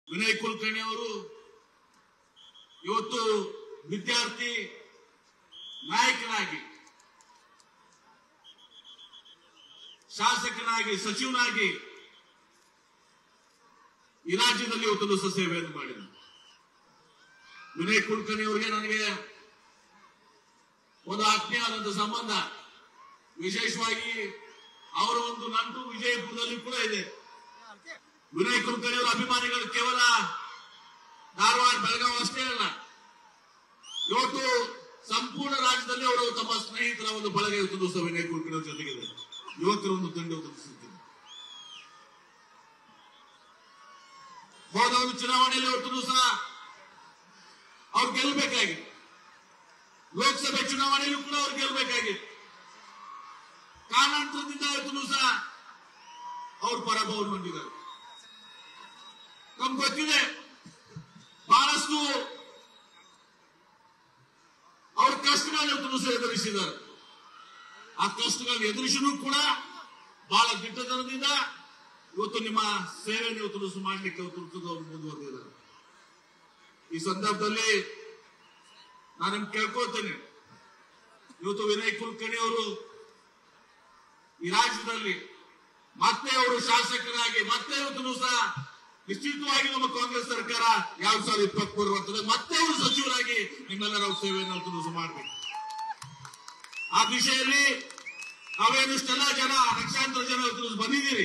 ವಿನಯ್ ಕುಲಕರ್ಣಿ ಅವರು ಇವತ್ತು ವಿದ್ಯಾರ್ಥಿ ನಾಯಕನಾಗಿ ಶಾಸಕನಾಗಿ ಸಚಿವನಾಗಿ ಈ ರಾಜ್ಯದಲ್ಲಿ ಇವತ್ತೊಂದು ಹೊಸ ಸೇವೆಯನ್ನು ಮಾಡಿದ ವಿನಯ್ ಕುಲಕರ್ಣಿ ಅವರಿಗೆ ನನಗೆ ಒಂದು ಆತ್ಮೀಯವಾದಂತಹ ಸಂಬಂಧ ವಿಶೇಷವಾಗಿ ಅವರ ಒಂದು ನಂಟು ವಿಜಯಪುರದಲ್ಲಿ ಕೂಡ ಇದೆ ವಿನಯ್ ಕುಲಕರ್ಣಿ ಅವರ ಅಭಿಮಾನಿಗಳು ಕೇವಲ ಧಾರವಾಡ ಬೆಳಗಾವಿ ಅಷ್ಟೇ ಅಲ್ಲ ಇವತ್ತು ಸಂಪೂರ್ಣ ರಾಜ್ಯದಲ್ಲಿ ಅವರು ತಮ್ಮ ಸ್ನೇಹಿತರ ಒಂದು ಬಳಗ ಇವತ್ತು ದಿವಸ ವಿನಯ್ ಕುಲಕರ್ಣಿ ಅವರ ಜೊತೆಗಿದೆ ಯುವಕರ ಒಂದು ತಂಡ ಇವತ್ತು ಸಿಗ್ತಿದೆ ಹೋದ ಒಂದು ಚುನಾವಣೆಯಲ್ಲಿ ಇವತ್ತು ದಿವಸ ಅವ್ರು ಗೆಲ್ಲಬೇಕಾಗಿತ್ತು ಲೋಕಸಭೆ ಚುನಾವಣೆಯಲ್ಲೂ ಕೂಡ ಅವ್ರು ಗೆಲ್ಲಬೇಕಾಗಿತ್ತು ಕಾರಣಾಂತರದಿಂದ ಇವತ್ತು ದಿವಸ ಅವ್ರು ಪರಾಭವವನ್ನು ಹೊಂದಿದ್ದಾರೆ ನಮ್ಗೆ ಗೊತ್ತಿದೆ ಬಹಳಷ್ಟು ಅವ್ರ ಕಷ್ಟಗಳನ್ನ ಇವತ್ತು ದಿವಸ ಎದುರಿಸಿದ್ದಾರೆ ಆ ಕಷ್ಟಗಳನ್ನ ಎದುರಿಸಿನೂ ಕೂಡ ಬಹಳ ದಿಟ್ಟತನದಿಂದ ಇವತ್ತು ನಿಮ್ಮ ಸೇವೆಯನ್ನು ಇವತ್ತು ದಿವಸ ಮಾಡ್ಲಿಕ್ಕೆ ಇವತ್ತು ದಿವಸ ಅವ್ರು ಮುಂದುವರೆದಿದ್ದಾರೆ ಈ ಸಂದರ್ಭದಲ್ಲಿ ನಾನು ನಿಮ್ಗೆ ಕೇಳ್ಕೊಳ್ತೇನೆ ಇವತ್ತು ವಿನಯ್ ಕುಲಕರ್ಣಿ ಅವರು ಈ ರಾಜ್ಯದಲ್ಲಿ ಮತ್ತೆ ಅವರು ಶಾಸಕರಾಗಿ ಮತ್ತೆ ಇವತ್ತು ದಿವಸ ನಿಶ್ಚಿತವಾಗಿ ನಮ್ಮ ಕಾಂಗ್ರೆಸ್ ಸರ್ಕಾರ ಎರಡ್ ಸಾವಿರದ ಇಪ್ಪತ್ತ್ ಮೂರು ಬರ್ತದೆ ಮತ್ತೆ ಅವರು ಸಚಿವರಾಗಿ ನಿಮ್ಮೆಲ್ಲರ ಅವ್ರ ಸೇವೆಯನ್ನು ಇವತ್ತು ದಿವಸ ಮಾಡಬೇಕು ಆ ದಿಶೆಯಲ್ಲಿ ನಾವೇನಿಷ್ಟೆಲ್ಲ ಜನ ಲಕ್ಷಾಂತರ ಜನ ಇವತ್ತು ದಿವಸ ಬಂದಿದ್ದೀರಿ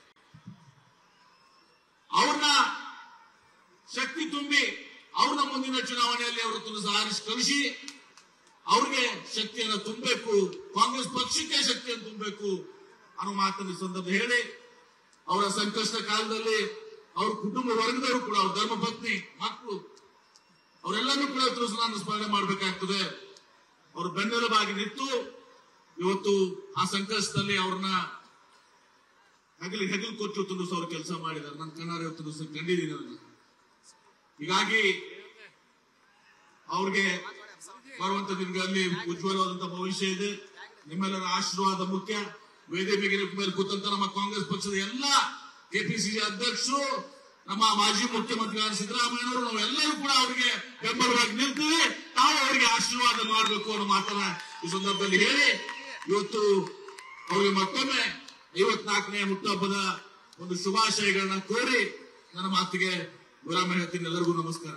ಅವ್ರನ್ನ ಶಕ್ತಿ ತುಂಬಿ ಅವ್ರನ್ನ ಮುಂದಿನ ಚುನಾವಣೆಯಲ್ಲಿ ಅವರ ತುಲಸ ಆರಿಸಿ ಕಳಿಸಿ ಅವ್ರಿಗೆ ಶಕ್ತಿಯನ್ನು ತುಂಬಬೇಕು ಕಾಂಗ್ರೆಸ್ ಪಕ್ಷಕ್ಕೆ ಶಕ್ತಿಯನ್ನು ತುಂಬಬೇಕು ಅನ್ನೋ ಮಾತನ್ನು ಈ ಸಂದರ್ಭ ಹೇಳಿ ಅವರ ಸಂಕಷ್ಟ ಕಾಲದಲ್ಲಿ ಅವ್ರ ಕುಟುಂಬ ವರ್ಗದವರು ಕೂಡ ಅವ್ರ ಧರ್ಮ ಪತ್ನಿ ಮಕ್ಕಳು ಅವರೆಲ್ಲರೂ ಕೂಡ ತುಲಸ ನಾನು ಸ್ಮರಣೆ ಮಾಡಬೇಕಾಗ್ತದೆ ಅವ್ರ ಬೆನ್ನೆಲುಬಾಗಿ ನಿಂತು ಇವತ್ತು ಆ ಸಂಕಷ್ಟದಲ್ಲಿ ಅವ್ರನ್ನ ಹಗಲಿ ಹೆಗಲು ಕೊಟ್ಟು ತುಲಸ ಅವರು ಕೆಲಸ ಮಾಡಿದ್ದಾರೆ ನನ್ನ ಕಣ್ಣಾರೆ ಇವತ್ತು ದಿವಸ ಕಂಡಿದ್ದೀನಿ ಅದನ್ನ ಹೀಗಾಗಿ ಅವ್ರಿಗೆ ಬರುವಂತ ದಿನಗಳಲ್ಲಿ ಉಜ್ವಲವಾದಂತಹ ಭವಿಷ್ಯ ಇದೆ ನಿಮ್ಮೆಲ್ಲರ ಆಶೀರ್ವಾದ ಮುಖ್ಯ ವೇದಿಕೆ ಮೇಲೆ ಕೂತಂತ ನಮ್ಮ ಕಾಂಗ್ರೆಸ್ ಪಕ್ಷದ ಎಲ್ಲ ಕೆಪಿಸಿಸಿ ಅಧ್ಯಕ್ಷರು ನಮ್ಮ ಮಾಜಿ ಮುಖ್ಯಮಂತ್ರಿಗಳಾದ ಸಿದ್ದರಾಮಯ್ಯನವರು ನಾವೆಲ್ಲರೂ ಕೂಡ ಅವರಿಗೆ ಬೆಂಬಲವಾಗಿ ನಿಲ್ತೀವಿ ನಾವು ಅವರಿಗೆ ಆಶೀರ್ವಾದ ಮಾಡಬೇಕು ಅನ್ನೋ ಮಾತನ್ನ ಈ ಸಂದರ್ಭದಲ್ಲಿ ಹೇಳಿ ಇವತ್ತು ಅವರಿಗೆ ಮತ್ತೊಮ್ಮೆ ಐವತ್ನಾಲ್ಕನೇ ಹುಟ್ಟುಹಬ್ಬದ ಒಂದು ಶುಭಾಶಯಗಳನ್ನ ಕೋರಿ ನನ್ನ ಮಾತಿಗೆ ವಿರಾಮ ಹೇಳ್ತೀನಿ ಎಲ್ಲರಿಗೂ ನಮಸ್ಕಾರ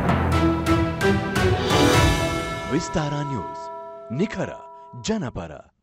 ವಿಸ್ತಾರ ನ್ಯೂಸ್ ನಿಖರ ಜನಪರ